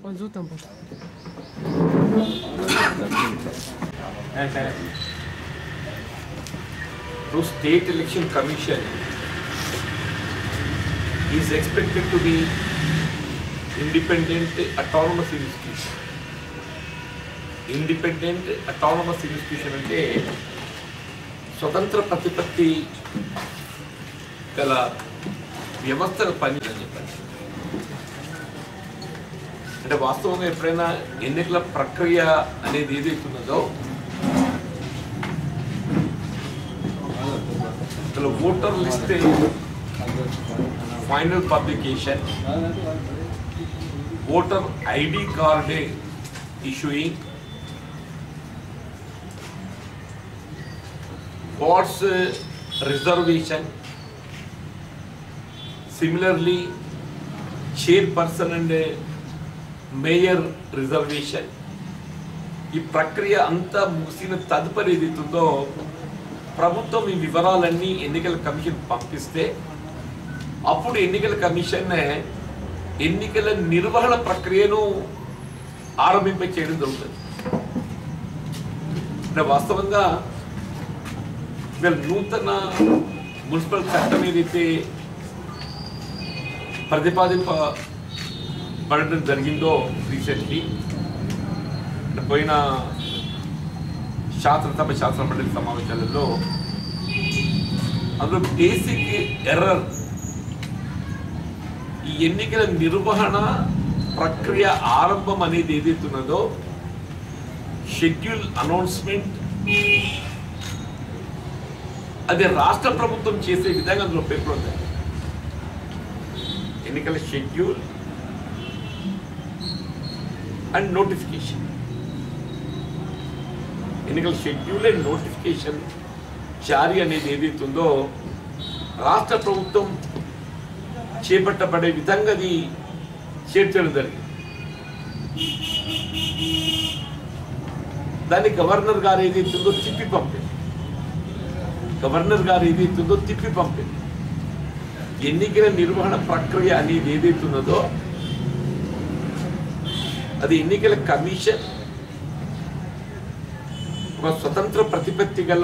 కొంచెం చూద్దాం పో. through State Election Commission is expected to be independent autonomous institution. Independent autonomous institution అంటే స్వతంత్ర ప్రతిపత్తి గల వ్యవస్థను పని అని చెప్పండి అంటే వాస్తవంగా ఎప్పుడైనా ఎన్నికల ప్రక్రియ అనేది ఏదైతే ఉన్నదో అసలు voter list final publication voter ID card issuing wards reservation similarly chairperson and mayor reservation ఈ ప్రక్రియ అంతా ముగిసిన తదుపరి ఏదైతుందో ప్రభుత్వం ఈ వివరాలన్నీ ఎన్నికల కమిషన్ పంపిస్తే అప్పుడు ఎన్నికల కమిషన్ ఎన్నికల నిర్వహణ ప్రక్రియను ఆరంభింప చేయడం జరుగుతుంది అంటే వాస్తవంగా వీళ్ళ నూతన మున్సిపల్ చట్టం ఏదైతే ప్రతిపాదింపబడడం జరిగిందో రీసెంట్లీ పోయిన శాసనసభ శాసన మండలి సమావేశాలలో అందులో బేసిక్ ఎర్రర్ ఈ ఎన్నికల నిర్వహణ ప్రక్రియ ఆరంభం అనేది ఏదైతే ఉన్నదో షెడ్యూల్ అనౌన్స్మెంట్ అది రాష్ట్ర ప్రభుత్వం చేసే విధంగా అందులో పేపర్ ఉంది ఎన్నికల షెడ్యూల్ అండ్ నోటిఫికేషన్ ఎన్నికల షెడ్యూల్ అండ్ నోటిఫికేషన్ జారీ అనేది ఏదైతే ఉందో రాష్ట్ర ప్రభుత్వం చేపట్టబడే విధంగా అది చేర్చడం జరిగింది దాన్ని గవర్నర్ గారు ఏదైతే ఉందో తిప్పి పంపింది గవర్నర్ గారు ఏదైతే ఉందో తిప్పి పంపింది ఎన్నికల నిర్వహణ ప్రక్రియ అనేది ఏదైతే ఉన్నదో అది ఎన్నికల కమిషన్ ఒక స్వతంత్ర ప్రతిపత్తి గల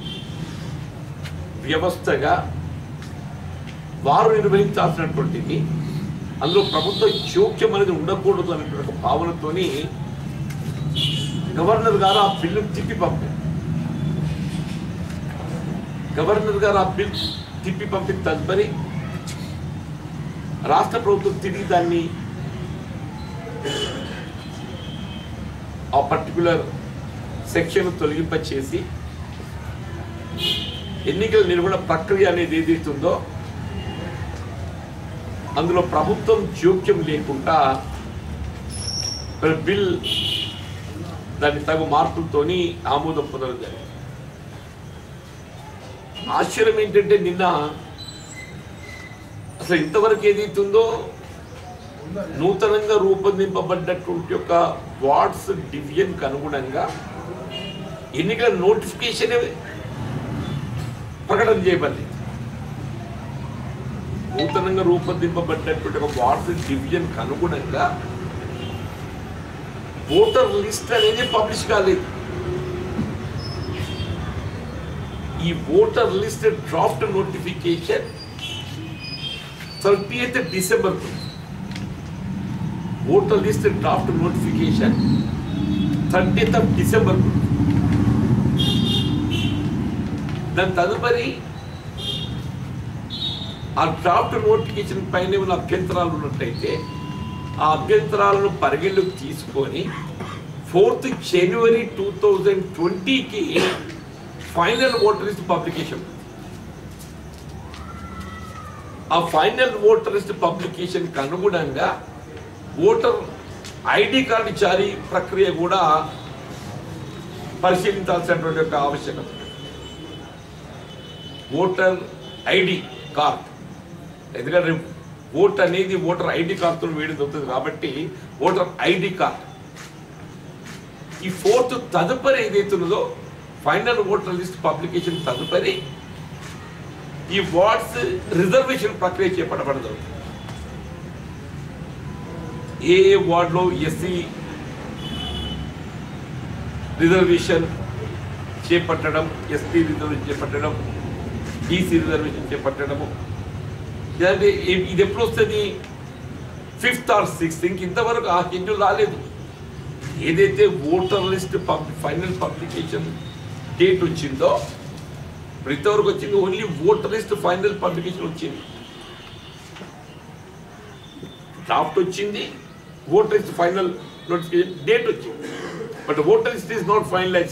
వ్యవస్థగా వారు నిర్వహించాల్సినటువంటిది అందులో ప్రభుత్వ జోక్యం అనేది ఉండకూడదు అనేటువంటి ఒక భావనతోని గవర్నర్ గారు ఆ బిల్లు తిప్పి పంపారు గవర్నర్ గారు ఆ బిల్ తిప్పి పంపిన తదుపరి రాష్ట్ర ప్రభుత్వం తిరిగి దాన్ని ఆ పర్టికులర్ సెక్షన్ తొలగింప చేసి ఎన్నికల నిర్వహణ ప్రక్రియ అనేది ఏదైతుందో అందులో ప్రభుత్వం జోక్యం లేకుండా బిల్ దాని తగు మార్పులతోని ఆమోదం పొందడం జరిగింది ఆశ్చర్యం ఏంటంటే నిన్న అసలు ఇంతవరకు ఏదైతుందో నూతనంగా రూపొందింపబడ్డటువంటి యొక్క వార్డ్స్ డివిజన్కి అనుగుణంగా ఎన్నికల నోటిఫికేషన్ ప్రకటన చేయబడింది నూతనంగా రూపొందింపబడ్డటువంటి ఒక వార్డ్స్ డివిజన్కి అనుగుణంగా ఓటర్ లిస్ట్ అనేది పబ్లిష్ కాలేదు ఈ voter list draft notification thirtieth December voter list draft notification thirtieth of December దాని తదుపరి ఆ డ్రాఫ్ట్ నోటిఫికేషన్ పైన ఏమైనా అభ్యంతరాలు ఉన్నట్టయితే ఆ అభ్యంతరాలను పరిగణలోకి తీసుకొని ఫోర్త్ జనవరి టూ థౌజండ్ ట్వంటీకి ఫైనల్ ఓటర్ లిస్ట్ పబ్లికేషన్ ఆ ఫైనల్ ఓటర్ లిస్ట్ పబ్లికేషన్కి అనుగుణంగా ఓటర్ ఐడి కార్డు జారీ ప్రక్రియ కూడా పరిశీలించాల్సినటువంటి ఒక ఆవశ్యకత ఓటర్ ఐడి కార్డ్ ఎందుకంటే ఓట్ అనేది ఓటర్ ఐడి కార్డుతో వేయడం జరుగుతుంది కాబట్టి ఓటర్ ఐడి కార్డ్ ఈ ఫోర్త్ తదుపరి ఏదైతే ఉన్నదో ఫైనల్ ఓటర్ లిస్ట్ పబ్లికేషన్ తదుపరి ఈ వార్డ్స్ రిజర్వేషన్ ప్రక్రియ చేపట్టబడదు ఏ ఏ వార్డులో ఎస్సీ రిజర్వేషన్ చేపట్టడం ఎస్టీ రిజర్వేషన్ చేపట్టడం బీసీ రిజర్వేషన్ చేపట్టడము ఇదంటే ఏ- ఇది ఎప్పుడు వస్తుంది ఫిఫ్త్ ఆర్ సిక్స్త్ ఇంక ఇంతవరకు ఆ షెడ్యూల్ రాలేదు ఏదైతే voter list final publication date వచ్చిందో ఇప్పుడు ఇంతవరకు వచ్చింది only voter list final publication వచ్చింది డ్రాఫ్ట్ వచ్చింది voter list final notification date వచ్చింది but voter list is not finalize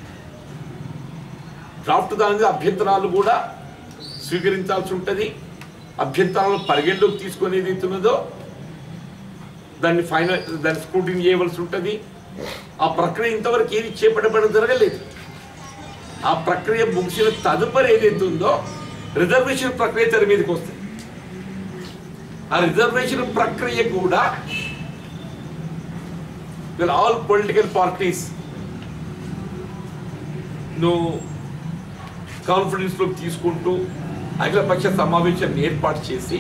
draft దాని మీద అభ్యంతరాలు కూడా స్వీకరించాల్సి ఉంటుంది అభ్యంతరాలను పరిగణలోకి తీసుకొని ఏదైతే ఉన్నదో దాన్ని ఫైనల్ దాన్ని స్క్రూటిని చేయవలసి ఉంటుంది ఆ ప్రక్రియ ఇంతవరకు ఏది చేపట్టబడడం జరగలేదు ఆ ప్రక్రియ ముగిసిన తదుపరి ఏదైతే ఉందో రిజర్వేషన్ ప్రక్రియ తెర మీదకి వస్తుంది ఆ రిజర్వేషన్ ప్రక్రియ కూడా విల్ ఆల్ పొలిటికల్ పార్టీస్ నువ్వు కాన్ఫిడెన్స్ లో తీసుకుంటూ అఖిలపక్ష సమావేశాన్ని ఏర్పాటు చేసి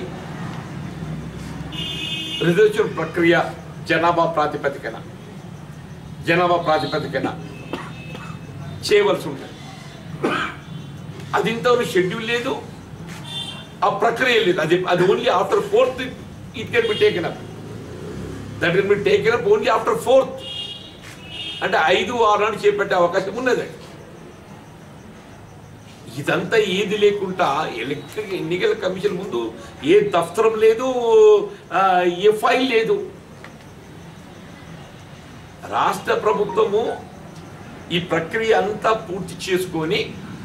రిజర్వేషన్ ప్రక్రియ జనాభా ప్రాతిపదికన జనాభా ప్రాతిపదికన చేయవలసి ఉంటుంది అది ఇంతవరకు షెడ్యూల్ లేదు ఆ ప్రక్రియ లేదు అది అది only after fourth it can be taken up that can be taken up only after fourth అంటే ఐదు ఆరు నాడు చేపట్టే అవకాశం ఉన్నది ఇదంతా ఏది లేకుండా ఎలక్ట్రిక్ ఎన్నికల కమిషన్ ముందు ఏ దఫ్తరం లేదు ఆ, ఏ ఫైల్ లేదు రాష్ట్ర ప్రభుత్వము ఈ ప్రక్రియ అంతా పూర్తి చేసుకొని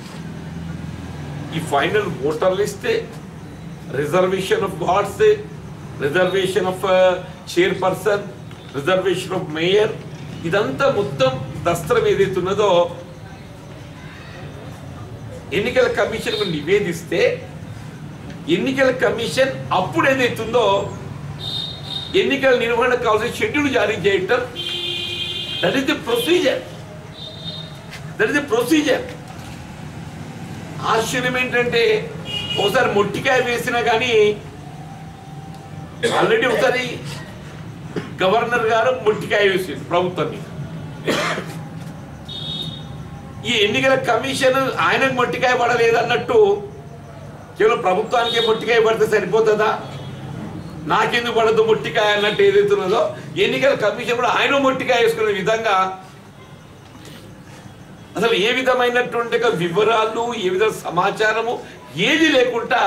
ఈ final voter list reservation of wards reservation of chairperson reservation of mayor ఇదంతా మొత్తం దస్త్రం ఏదైతే ఉన్నదో ఎన్నికల కమిషన్ నివేదిస్తే ఎన్నికల కమిషన్ అప్పుడు ఏదైతుందో ఎన్నికల నిర్వహణ కావాల్సిన షెడ్యూల్ జారీ చేయటం that is the procedure that is the procedure ఆశ్చర్యం ఏంటంటే ఒకసారి మొట్టికాయ వేసినా కానీ ఆల్రెడీ ఒకసారి గవర్నర్ గారు మొట్టికాయ వేసింది ప్రభుత్వాన్ని ఈ ఎన్నికల కమిషన్ ఆయనకు మొట్టికాయ పడలేదన్నట్టు కేవలం ప్రభుత్వానికి మొట్టికాయ పడితే సరిపోతుందా నాకెందుకు పడదు మొట్టికాయ అన్నట్టు ఏదైతే ఉన్నదో ఎన్నికల కమిషన్ కూడా ఆయన మొట్టికాయ వేసుకునే విధంగా అసలు ఏ విధమైనటువంటి ఒక వివరాలు ఏ విధ సమాచారము ఏది లేకుండా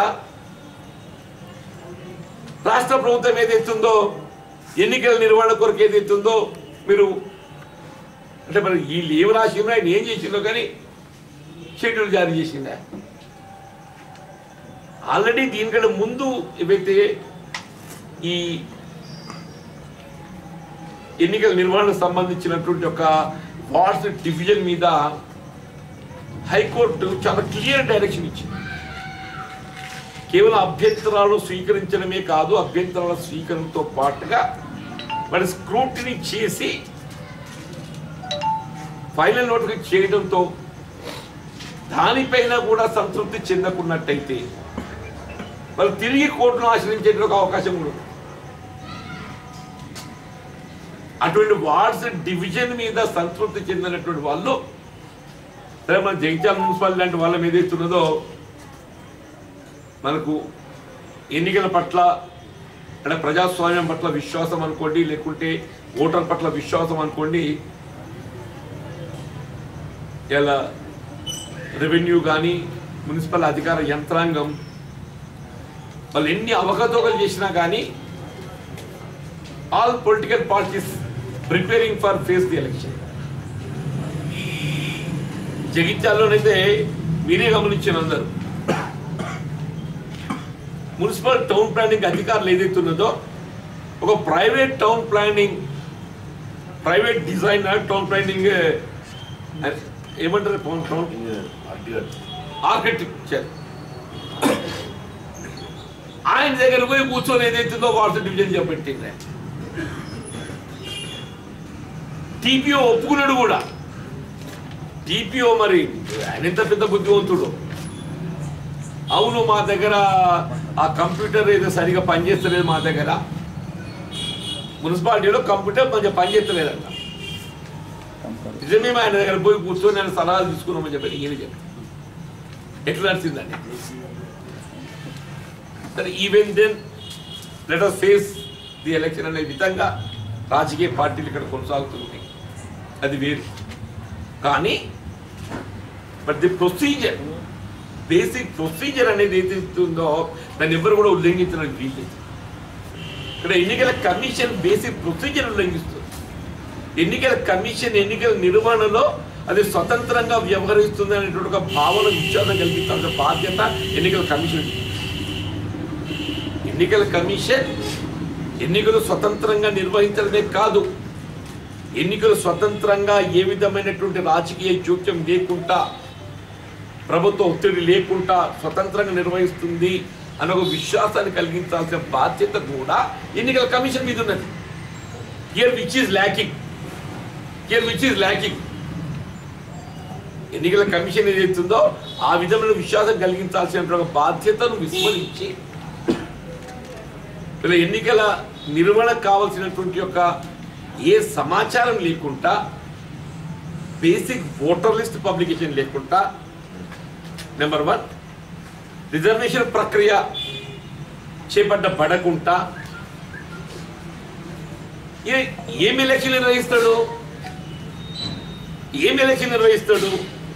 రాష్ట్ర ప్రభుత్వం ఏదైతుందో ఎన్నికల నిర్వహణ కొరకు ఏదైతుందో మీరు అంటే మరి ఈ లేవు రాసిందో ఆయన ఏం చేసిందో కానీ షెడ్యూల్ జారీ చేసిందా ఆల్రెడీ దీనికంటే ముందు ఏవైతే ఈ ఎన్నికల నిర్వహణకు సంబంధించినటువంటి ఒక వార్డ్స్ డివిజన్ మీద హైకోర్టు చాలా క్లియర్ డైరెక్షన్ ఇచ్చింది కేవలం అభ్యంతరాలు స్వీకరించడమే కాదు అభ్యంతరాల స్వీకరణతో పాటుగా మరి స్క్రూటిని చేసి ఫైనల్ నోటిఫికేషన్ చేయడంతో దానిపైన కూడా సంతృప్తి చెందకున్నట్టయితే వాళ్ళు తిరిగి కోర్టును ఆశ్రయించేందుకు ఒక అవకాశం కూడా ఉంది. అటువంటి వార్డ్స్ డివిజన్ మీద సంతృప్తి చెందినటువంటి వాళ్ళు సరే మన జగిత్యాల మున్సిపాలిటీ లాంటి వాళ్ళ మీద ఏదైతున్నదో మనకు ఎన్నికల పట్ల అంటే ప్రజాస్వామ్యం పట్ల విశ్వాసం అనుకోండి లేకుంటే ఓటర్ పట్ల విశ్వాసం అనుకోండి ఇలా రెవెన్యూ కానీ మున్సిపల్ అధికార యంత్రాంగం వాళ్ళు ఎన్ని అవకతవకలు చేసినా కానీ all political parties preparing for face the election జగిత్యాల్లోనైతే మీరే గమనించిన అందరు మున్సిపల్ టౌన్ ప్లానింగ్ అధికారులు ఏదైతే ఉన్నదో ఒక private town planning private designer town planning ఏమంటారు టౌన్ టౌన్ ఆర్కిటెక్చర్ ఆయన దగ్గర పోయి కూర్చొని ఏదైతుందో వాట్స్ డివిజన్ చేపట్టింది టీపీఓ ఒప్పుకున్నాడు కూడా టీపీఓ మరి ఆయన ఎంత పెద్ద బుద్ధివంతుడు అవును మా దగ్గర ఆ కంప్యూటర్ ఏదో సరిగా పనిచేస్తలేదు మా దగ్గర మున్సిపాలిటీలో కంప్యూటర్ కొంచెం పనిచేస్తలేదంట నిజమే ఆయన దగ్గర పోయి కూర్చొని నేను సలహాలు తీసుకున్నామని చెప్పి ఈయన చెప్పి ఎట్లా నడిచిందండి సరే even then let us face the election అనే విధంగా రాజకీయ పార్టీలు ఇక్కడ కొనసాగుతున్నాయి అది వేరు కానీ but the procedure basic procedure అనేది ఏది ఉందో దాన్ని ఎవరు కూడా ఉల్లంఘించడానికి వీల్లేదు ఇక్కడ ఎన్నికల కమిషన్ బేసిక్ ప్రొసీజర్ ఉల్లంఘిస్తుంది ఎన్నికల కమిషన్ ఎన్నికల నిర్వహణలో అది స్వతంత్రంగా వ్యవహరిస్తుంది అనేటువంటి ఒక భావన విశ్వాసం కల్పించాల్సిన బాధ్యత ఎన్నికల కమిషన్ ఎన్నికల కమిషన్ ఎన్నికలు స్వతంత్రంగా నిర్వహించడమే కాదు ఎన్నికలు స్వతంత్రంగా ఏ విధమైనటువంటి రాజకీయ జోక్యం లేకుండా ప్రభుత్వ ఒత్తిడి లేకుండా స్వతంత్రంగా నిర్వహిస్తుంది అనే ఒక విశ్వాసాన్ని కలిగించాల్సిన బాధ్యత కూడా ఎన్నికల కమిషన్ మీద ఉన్నది here which is lacking here which is lacking ఎన్నికల కమిషన్ ఏదైతుందో ఆ విధమైన విశ్వాసం కలిగించాల్సిన ఒక బాధ్యతను విస్మరించి ఇలా ఎన్నికల నిర్వహణకు కావాల్సినటువంటి యొక్క ఏ సమాచారం లేకుండా బేసిక్ ఓటర్ లిస్ట్ పబ్లికేషన్ లేకుండా నెంబర్ వన్ రిజర్వేషన్ ప్రక్రియ చేపట్ట పడకుండా ఏ- ఏం ఎలక్షన్ నిర్వహిస్తాడు ఏం ఎలక్షన్ నిర్వహిస్తాడు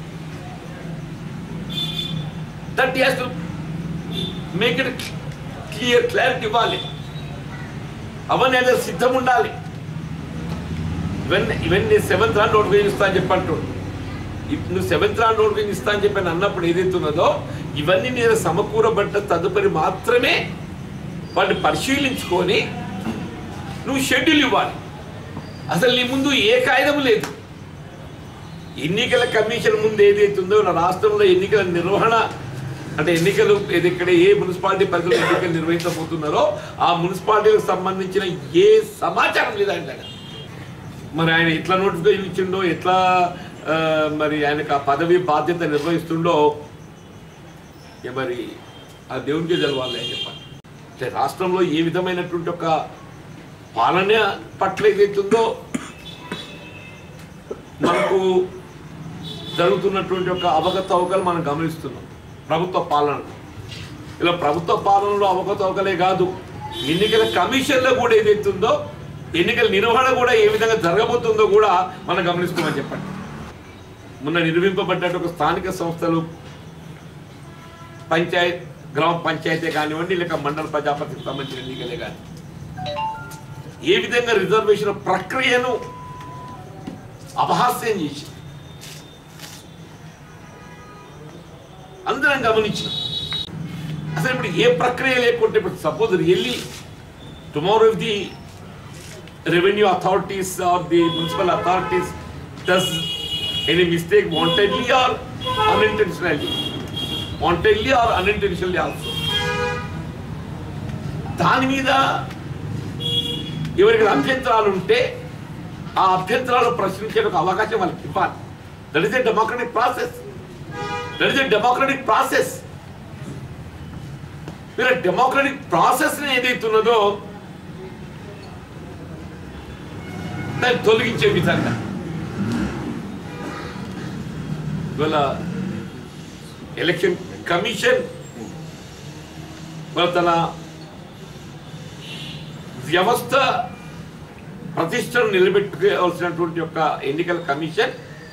that has to make it clear clarity ఇవ్వాలి అవన్నీ అనేది సిద్ధం ఉండాలి ఇవన్నీ ఇవన్నీ సెవెంత్ రాండ్ నోటిఫికేషన్ ఇస్తా అని చెప్పంటాడు ఇప్ నువ్వు సెవెంత్ రాండ్ నోటిఫికేషన్ ఇస్తా అని చెప్పి అన్నప్పుడు ఏదైతే ఉన్నదో ఇవన్నీ నేను సమకూరబడ్డ తదుపరి మాత్రమే వాటిని పరిశీలించుకొని నువ్వు షెడ్యూల్ ఇవ్వాలి అసలు నీ ముందు ఏ కాగితం లేదు ఎన్నికల కమిషన్ ముందు ఏదైతే ఉందో నా రాష్ట్రంలో ఎన్నికల నిర్వహణ అంటే ఎన్నికలు ఏది ఇక్కడ ఏ మున్సిపాలిటీ పరిధిలో ఎన్నికలు నిర్వహించబోతున్నారో ఆ మున్సిపాలిటీలకు సంబంధించిన ఏ సమాచారం లేదు ఆయన దగ్గర మరి ఆయన ఎట్లా నోటిఫికేషన్ ఇచ్చిండో ఎట్లా ఆ, మరి ఆయనకు ఆ పదవి బాధ్యత నిర్వహిస్తుండో ఇక మరి ఆ దేవునికే తెలవాలి అని చెప్పండి అంటే రాష్ట్రంలో ఏ విధమైనటువంటి ఒక పాలన పట్ల ఏదైతుందో మనకు జరుగుతున్నటువంటి ఒక అవకతవకలు మనం గమనిస్తున్నాం ప్రభుత్వ పాలన ఇలా ప్రభుత్వ పాలనలో అవకతవకలే కాదు ఎన్నికల కమిషన్లో కూడా ఏదైతుందో ఎన్నికల నిర్వహణ కూడా ఏ విధంగా జరగబోతుందో కూడా మనం గమనిస్తున్నామని చెప్పండి మొన్న నిర్మింపబడ్డట్టు ఒక స్థానిక సంస్థలు పంచాయత్ గ్రామ పంచాయతీ కానివ్వండి లేక మండల ప్రజాపతికి సంబంధించిన ఎన్నికలే కానీ ఏ విధంగా రిజర్వేషన్ ప్రక్రియను అపహాస్యం చేసి అందరం గమనించాం అసలు ఇప్పుడు ఏ ప్రక్రియ లేకుంటే ఇప్పుడు suppose really tomorrow the revenue authorities or the municipal authorities does any mistake wantedly or unintentionally wantedly or unintentionally also దాని మీద ఎవరికి అభ్యంతరాలు ఉంటే ఆ అభ్యంతరాలు ప్రశ్నించే ఒక అవకాశం వాళ్ళకి ఇవ్వాలి that is a democratic process that is a democratic process మీరు డెమోక్రటిక్ ప్రాసెస్ ఏదైతున్నదో దాన్ని తొలగించే విధంగా ఇవాళ ఎలక్షన్ కమిషన్ ఇవాళ తన వ్యవస్థ ప్రతిష్టను నిలబెట్టుకోవాల్సినటువంటి యొక్క ఎన్నికల కమిషన్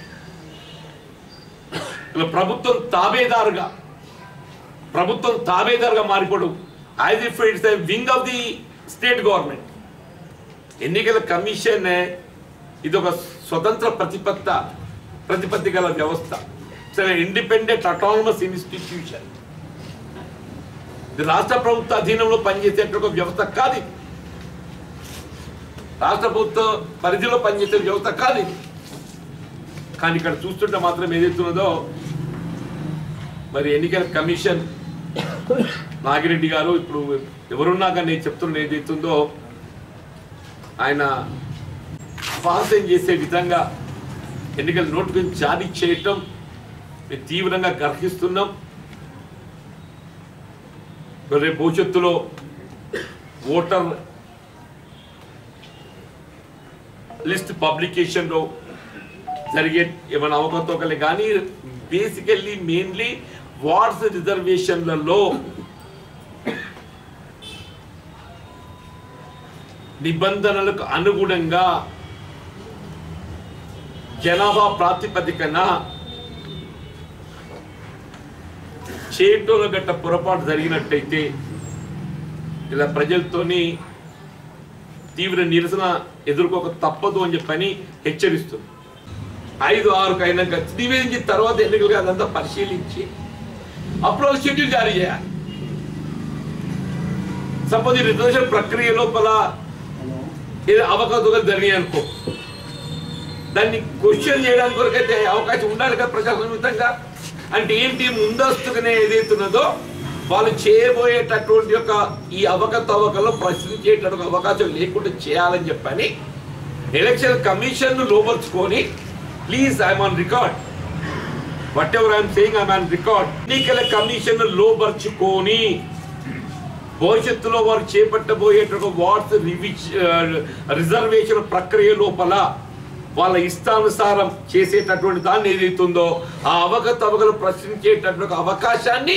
ఇలా ప్రభుత్వం తాబేదారుగా ప్రభుత్వం తాబేదారుగా మారిపోవడం as if it's wing of the state government ఎన్నికల కమిషన్ ఇది ఒక స్వతంత్ర ప్రతిపత్త ప్రతిపత్తి గల వ్యవస్థ సరే ఇండిపెండెంట్ అటానమస్ ఇన్స్టిట్యూషన్ ఇది రాష్ట్ర ప్రభుత్వ అధీనంలో పనిచేసే ఒక వ్యవస్థ కాదు ఇది రాష్ట్ర ప్రభుత్వ పరిధిలో పనిచేసే వ్యవస్థ కాదు ఇది కానీ ఇక్కడ చూస్తుంటే మాత్రం ఏదైతున్నదో మరి ఎన్నికల కమిషన్ నాగిరెడ్డి గారు ఇప్పుడు ఎవరున్నా కానీ నేను చెప్తున్న ఏదైతుందో ఆయన అపహాస్యం చేసే విధంగా ఎన్నికల నోటిఫికేషన్ జారీ చేయటం మేము తీవ్రంగా గర్హిస్తున్నాం రేపు భవిష్యత్తులో ఓటర్ లిస్ట్ పబ్లికేషన్లో జరిగే ఏమైనా అవకతవకలే కానీ బేసికల్లీ మెయిన్లీ వార్డ్స్ రిజర్వేషన్లలో నిబంధనలకు అనుగుణంగా జనాభా ప్రాతిపదికన చేయటంలో గట్ట పొరపాటు జరిగినట్టయితే ఇలా ప్రజలతోని తీవ్ర నిరసన ఎదుర్కోక తప్పదు అని చెప్పని హెచ్చరిస్తుంది ఐదు ఆరుకు అయినాక నివేదించిన తర్వాత ఎన్నికలు అదంతా పరిశీలించి అప్పుడు ఒక షెడ్యూల్ జారీ చేయాలి సపోజ్ ఈ రిజర్వేషన్ ప్రక్రియ లోపల ఏదో అవకతవకలు జరిగాయి అనుకో దాన్ని క్వశ్చన్ చేయడానికి కొరకైతే అవకాశం ఉండాలి కదా ప్రజాస్వామ్యంగా అంటే ఏంటి ముందస్తుగానే ఏదైతున్నదో వాళ్ళు చేయబోయేటటువంటి యొక్క ఈ అవకతవకలో ప్రశ్నించేటటువంటి అవకాశం లేకుండా చేయాలని చెప్పని ఎలక్షన్ కమిషన్ లోపరుచుకొని please I'm on record whatever I'm saying I'm on record ఎన్నికల కమిషన్ లోపరుచుకొని భవిష్యత్తులో వారు చేపట్టబోయేటువంటి వార్డ్స్ రివిజ్ రిజర్వేషన్ ప్రక్రియ లోపల వాళ్ళ ఇష్టానుసారం చేసేటటువంటి దాన్ని ఏదైతుందో ఆ అవకతవకలు ప్రశ్నించేటటువంటి ఒక అవకాశాన్ని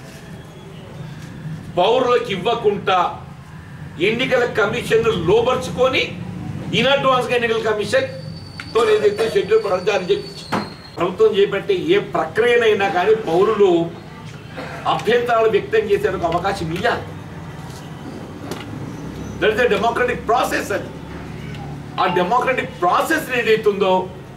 పౌరులకు ఇవ్వకుండా ఎన్నికల కమిషన్ లోపరుచుకొని ఇన్ అడ్వాన్స్ ఎన్నికల కమిషన్ తో ఏదైతే షెడ్యూల్ ప్రచారం చేపించి ప్రభుత్వం చేపట్టే ఏ ప్రక్రియనైనా కానీ పౌరులు అభ్యంతరాలు వ్యక్తం చేసే ఒక అవకాశం ఇవ్వాలి దట్ ఇస్ డెమోక్రటిక్ ప్రాసెస్ అది ఆ డెమోక్రటిక్ ప్రాసెస్ ఏదైతుందో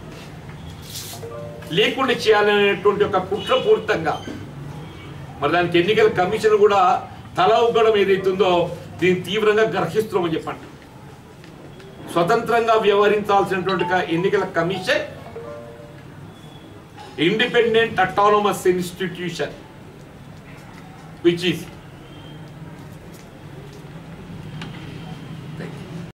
లేకుండా చేయాలనేటువంటి ఒక కుట్రపూరితంగా మరి దానికి ఎన్నికల కమిషన్ కూడా తల ఉగ్గడం ఏదైతుందో దీన్ని తీవ్రంగా గర్హిస్తున్నామని చెప్పండి స్వతంత్రంగా వ్యవహరించాల్సినటువంటి ఒక ఎన్నికల commission independent autonomous institution which is